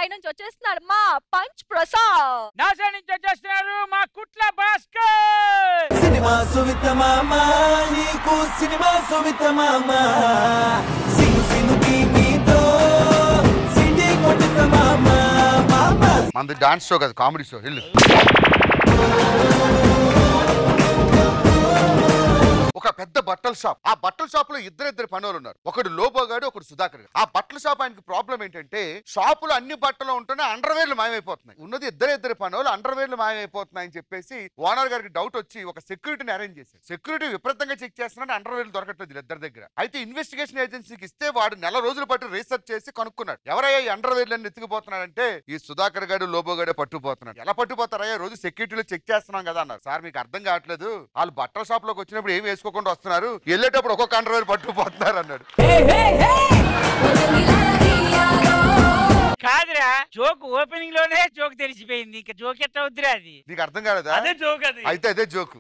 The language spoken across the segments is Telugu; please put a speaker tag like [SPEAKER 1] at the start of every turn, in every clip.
[SPEAKER 1] నుంచి వచ్చేస్తున్నాడు మా పంచ్ ప్రసాద్
[SPEAKER 2] నాసా నుంచి వచ్చేస్తున్నారు మా కుట్ల భాస్కర్
[SPEAKER 3] సినిమా సువిత మామ నీకు సినిమా సువిత మామ సిను సినుకి మీతో సిటీ కొట్టిన మామ మామ
[SPEAKER 4] మనది డాన్స్ షో కదా కామెడీ షో వెళ్ళు ఒక పెద్ద బట్టల షాప్ ఆ బట్టల షాప్ లో ఇద్దరిద్దరు పనులు ఉన్నారు ఒకడు లోబోగాడు ఒకడు సుధాకర్ గారు. ఆ బట్టల షాప్ ఆయనకి ప్రాబ్లం ఏంటంటే షాపులో అన్ని బట్టలు ఉంటూనే అండర్వేర్లు మాయమైపోతున్నాయి ఉన్నది ఇద్దరు ఇద్దరు పనులు అండర్వేర్లు మాయమైపోతున్నాయి అని చెప్పేసి ఓనర్ గారికి డౌట్ వచ్చి ఒక సెక్యూరిటీని అరేంజ్ చేశారు సెక్యూరిటీ విపరీతంగా చెక్ చేస్తున్నాడు అండర్వేర్లు దొరకట్లేదు ఇద్దరి దగ్గర అయితే ఇన్వెస్టిగేషన్ ఏజెన్సీకి ఇస్తే వాడు నెల రోజుల పాటు రీసెర్చ్ చేసి కనుక్కున్నాడు ఎవరయ్యా ఈ అండర్వేర్లను ఎత్తుకుపోతున్నాడంటే ఈ సుధాకర్ గారు లోబోగాడే పట్టుకుపోతున్నాడు ఎలా పట్టుకుపోతారయ్యా రోజు సెక్యూరిటీలో చెక్ చేస్తున్నాం కదా అన్నారు సార్ మీకు అర్థం కావట్లేదు వాళ్ళు బట్టల షాప్ లోకి వచ్చినప్పుడు ఏం వేసుకోకుండా వస్తున్నారు వెళ్ళేటప్పుడు ఒక్కొక్క అండర్వేర్ పట్టుకుపోతున్నారు అన్నాడు
[SPEAKER 2] కాదురా జోక్ ఓపెనింగ్ లోనే జోక్ తెలిసిపోయింది ఇంకా జోక్ ఎట్లా వద్దురా అది
[SPEAKER 4] నీకు అర్థం కాలేదా
[SPEAKER 2] అదే జోక్ అది
[SPEAKER 4] అయితే అదే జోకు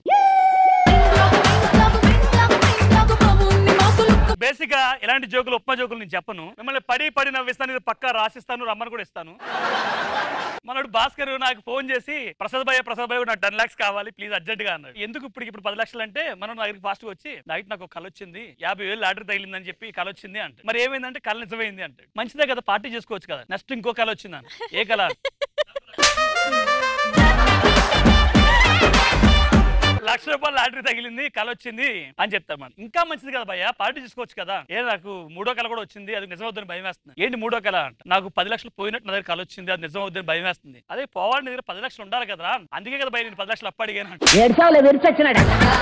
[SPEAKER 5] బేసిక్ గా ఇలాంటి జోకులు ఉప్మా జోకులు నేను చెప్పను మిమ్మల్ని పడి పడి నవ్విస్తాను ఇది పక్కా రాసిస్తాను రమ్మని కూడా ఇస్తాను మనోడు భాస్కర్ నాకు ఫోన్ చేసి ప్రసాద్ భయ్య ప్రసాద్ భయ్య నాకు టెన్ లాక్స్ కావాలి ప్లీజ్ అర్జెంట్ గా అన్నాడు ఎందుకు ఇప్పుడు ఇప్పుడు పది లక్షలు అంటే మనం నా దగ్గరికి ఫాస్ట్ వచ్చి నైట్ నాకు ఒక కళ వచ్చింది యాభై వేలు లాటరీ తగిలిందని చెప్పి కళ వచ్చింది అంటే మరి ఏమైందంటే కళ నిజమైంది అంటే మంచిదే కదా పార్టీ చేసుకోవచ్చు కదా నెక్స్ట్ ఇంకో కళ వచ్చింది అన్న. ఏ కళ లక్ష రూపాయలు లాటరీ తగిలింది కళ వచ్చింది అని చెప్తాం మనం ఇంకా మంచిది కదా భయ్య పార్టీ చేసుకోవచ్చు కదా ఏ నాకు మూడో కళ కూడా వచ్చింది అది నిజం అవుతుందని భయం వేస్తుంది ఏంటి మూడో కళ అంట నాకు పది లక్షలు పోయినట్టు నా దగ్గర కళ వచ్చింది అది నిజం అవుతుందని భయం వేస్తుంది అదే పోవాడి దగ్గర పది లక్షలు ఉండాలి కదా అందుకే కదా భయ నేను పది లక్షలు అప్పు అడిగాను అంట.
[SPEAKER 6] ఏడ్చావులే విరిచొచ్చినాడు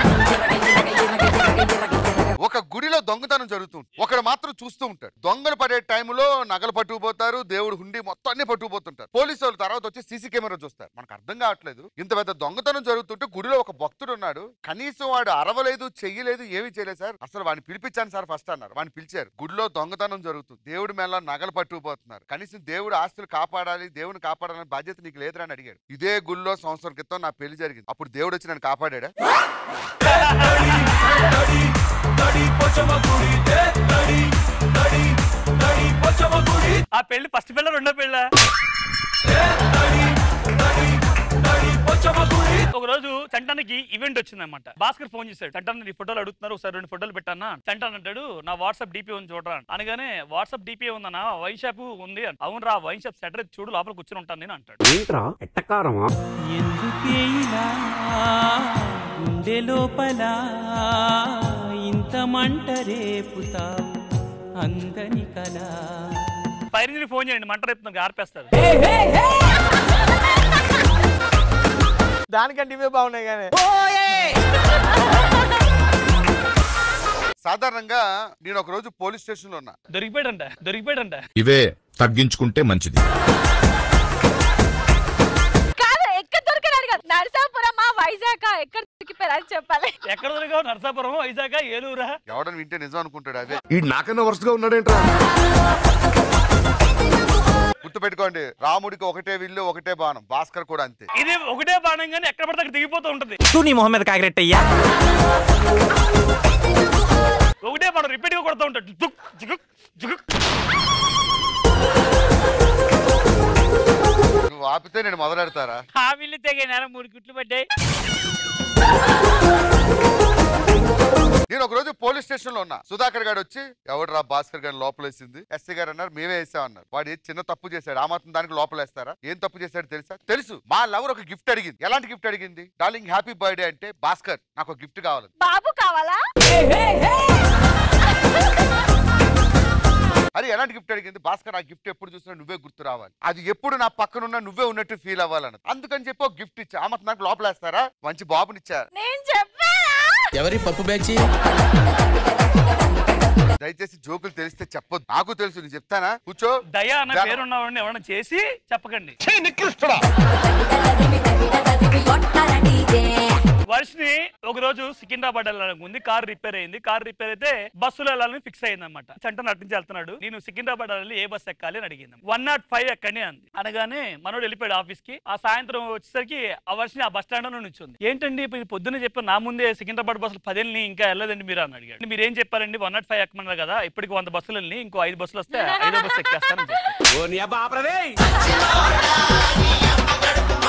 [SPEAKER 4] ఒక గుడిలో దొంగతనం జరుగుతుంది ఒకడు మాత్రం చూస్తూ ఉంటాడు దొంగలు పడే టైంలో నగలు పట్టుకుపోతారు దేవుడు హుండి మొత్తం అన్ని పట్టుకుపోతుంటారు పోలీసు వాళ్ళు తర్వాత వచ్చి సీసీ కెమెరా చూస్తారు మనకు అర్థం కావట్లేదు ఇంత పెద్ద దొంగతనం జరుగుతుంటే గుడిలో ఒక భక్తుడు ఉన్నాడు కనీసం వాడు అరవలేదు చెయ్యలేదు ఏమీ చేయలేదు సార్ అసలు వాడిని పిలిపించాను సార్ ఫస్ట్ అన్నారు వాడిని పిలిచారు గుడిలో దొంగతనం జరుగుతుంది దేవుడి మేళ నగలు పట్టుకుపోతున్నారు కనీసం దేవుడు ఆస్తులు కాపాడాలి దేవుని కాపాడాలని బాధ్యత నీకు లేదురా అని అడిగాడు ఇదే గుడిలో సంవత్సరం క్రితం నా పెళ్లి జరిగింది అప్పుడు దేవుడు వచ్చి నన్ను కాపాడా
[SPEAKER 5] ఆ పెళ్లి ఫస్ట్ పిల్ల రెండో పెళ్ళ ఒక రోజు చంటానికి ఈవెంట్ వచ్చిందన్నమాట భాస్కర్ ఫోన్ చేశాడు చంటాన్ని నీ ఫోటోలు అడుగుతున్నారు ఒకసారి రెండు ఫోటోలు పెట్టానా చంటాన్ అంటాడు నా వాట్సాప్ డిపి ఉంది చూడరా అని. అనగానే వాట్సాప్ డిపి ఉందన్నా వైన్ షాప్ ఉంది అని. అవును రా వైన్ షాప్ సెటర్ చూడు లోపల కూర్చొని ఉంటాను నేను అంటాడు
[SPEAKER 7] ఏంట్రా ఎట్టకారమా
[SPEAKER 8] ఎందుకే ఇలా గుండె లోపల ఇంత మంట రేపుతావు అందని కలా
[SPEAKER 5] పైన ఫోన్ చేయండి మంట రేపుతుంది ఆర్పేస్తారు
[SPEAKER 9] దానికంటే ఇవే బాగున్నాయి కానీ
[SPEAKER 4] సాధారణంగా నేను ఒక రోజు పోలీస్ స్టేషన్ లో ఉన్నా
[SPEAKER 5] దొరికిపోయాడంట దొరికిపోయాడంట
[SPEAKER 10] ఇవే తగ్గించుకుంటే మంచిది
[SPEAKER 1] కాదు ఎక్కడ దొరికినాడు కదా నరసాపురం మా వైజాగ్ ఎక్కడ దొరికిపోయారు అని చెప్పాలి
[SPEAKER 5] ఎక్కడ దొరికావు నరసాపురం వైజాగ్ ఏలూరా
[SPEAKER 4] ఎవడని వింటే నిజం అనుకుంటాడు అదే
[SPEAKER 10] ఈ నాకన్నా వరుసగా ఉన్నాడేంట్రా
[SPEAKER 4] గుర్తుపెట్టుకోండి రాముడికి ఒకటే విల్లు ఒకటే బాణం భాస్కర్ కూడా అంతే
[SPEAKER 5] ఇది ఒకటే బాణం కానీ ఎక్కడ పడితే అక్కడ దిగిపోతూ ఉంటది
[SPEAKER 8] తూ నీ మొహం మీద కాకిరెట్టయ్యా
[SPEAKER 5] ఒకటే బాణం రిపీట్ గా కొడుతూ ఉంటాడు జుక్ జుక్ జుక్
[SPEAKER 4] నువ్వు ఆపితే నేను మొదలెడతారా
[SPEAKER 2] హామీలు తెగే నెల మూడు కుట్లు పడ్డాయి
[SPEAKER 4] నేను ఒక రోజు పోలీస్ స్టేషన్ లో ఉన్నా సుధాకర్ గారు వచ్చి ఎవడు రా భాస్కర్ గారిని లోపలేసింది ఎస్సీ గారు అన్నారు మేమే వేసామన్నారు వాడు ఏ చిన్న తప్పు చేశాడు ఆ మాత్రం దానికి లోపలేస్తారా ఏం తప్పు చేశాడు తెలుసా తెలుసు మా లవర్ ఒక గిఫ్ట్ అడిగింది ఎలాంటి గిఫ్ట్ అడిగింది డార్లింగ్ హ్యాపీ బర్త్డే అంటే భాస్కర్ నాకు ఒక గిఫ్ట్ కావాలి
[SPEAKER 1] బాబు కావాలా
[SPEAKER 4] అరే ఎలాంటి గిఫ్ట్ అడిగింది భాస్కర్ ఆ గిఫ్ట్ ఎప్పుడు చూసినా నువ్వే గుర్తు రావాలి అది ఎప్పుడు నా పక్కన ఉన్నా నువ్వే ఉన్నట్టు ఫీల్ అవ్వాలని అందుకని చెప్పి ఒక గిఫ్ట్ ఇచ్చా ఆ మాత్రం నాకు లోపలేస్తారా మంచి బాబునిచ్చా
[SPEAKER 1] నేను చెప్పానా
[SPEAKER 8] ఎవరి పప్పు బ్యాచి
[SPEAKER 4] దయచేసి జోకులు తెలిస్తే చెప్పొద్దు నాకు తెలుసు నేను చెప్తానా కూర్చో
[SPEAKER 5] దయా అన్న
[SPEAKER 4] దా-
[SPEAKER 5] పేరున్న వాడిని ఎవరైనా చేసి చెప్పకండి వర్షని ఒక రోజు సికింద్రాబాద్ వెళ్ళాలని ఉంది కార్ రిపేర్ అయింది కార్ రిపేర్ అయితే బస్సులో వెళ్ళాలని ఫిక్స్ అయింది అనమాట చంట నటించి వెళ్తున్నాడు నేను సికింద్రాబాద్ వెళ్ళి ఏ బస్ ఎక్కాలి అని అడిగింది వన్ నాట్ ఫైవ్ ఎక్కడి అంది అనగానే మనోడు వెళ్ళిపోయాడు ఆఫీస్ కి ఆ సాయంత్రం వచ్చేసరికి ఆ వర్షం ఆ బస్ స్టాండ్ లో నుంచింది ఏంటండి ఇప్పుడు ఇది పొద్దున్న చెప్పారు నా ముందే సికింద్రాబాద్ బస్సులు పదేళ్ళని ఇంకా వెళ్ళలేదండి మీరు అని అడిగాడు మీరు ఏం చెప్పారండి వన్ నాట్ ఫైవ్ ఎక్కమన్నారు కదా ఇప్పటికి వంద బస్సులు వెళ్ళి ఇంకో ఐదు బస్సులు వస్తే ఐదో బస్సు ఎక్కేస్తానని చెప్పారు